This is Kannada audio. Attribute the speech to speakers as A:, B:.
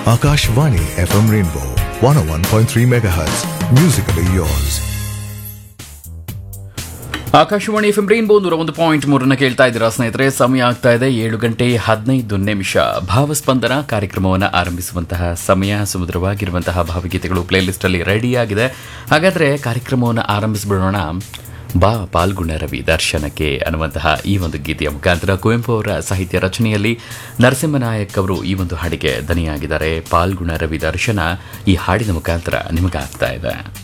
A: Akashvani FM Rainbow 101.3 MHz. Musically yours.
B: Akashvani F M rainbow ನೂರ ಒಂದು ಪಾಯಿಂಟ್ ಮೂರನ್ನ ಕೇಳ್ತಾ ಇದ್ದೀರಾ ಸ್ನೇಹಿತರೆ ಸಮಯ ಆಗ್ತಾ ಇದೆ ಏಳು ಗಂಟೆ ಹದಿನೈದು ನಿಮಿಷ ಭಾವಸ್ಪಂದನ ಕಾರ್ಯಕ್ರಮವನ್ನು ಆರಂಭಿಸುವಂತಹ ಸಮಯ ಸುಮಧುರವಾಗಿರುವಂತಹ ಭಾವಗೀತೆಗಳು ಪ್ಲೇಲಿಸ್ಟ್ ಅಲ್ಲಿ ರೆಡಿ ಆಗಿದೆ ಹಾಗಾದ್ರೆ ಕಾರ್ಯಕ್ರಮವನ್ನು ಆರಂಭಿಸ್ಬಿಡೋಣ ಬಾ ಪಾಲ್ಗುಣ ರವಿ ದರ್ಶನಕ್ಕೆ ಅನ್ನುವಂತಹ ಈ ಒಂದು ಗೀತೆಯ ಮುಖಾಂತರ ಕುವೆಂಪು ಅವರ ಸಾಹಿತ್ಯ ರಚನೆಯಲ್ಲಿ ನರಸಿಂಹನಾಯಕ್ ಅವರು ಈ ಒಂದು ಹಾಡಿಗೆ ದನಿಯಾಗಿದ್ದಾರೆ ಪಾಲ್ಗುಣ ರವಿ ದರ್ಶನ ಈ ಹಾಡಿನ ಮುಖಾಂತರ ನಿಮಗಾಗ್ತಾ ಇದೆ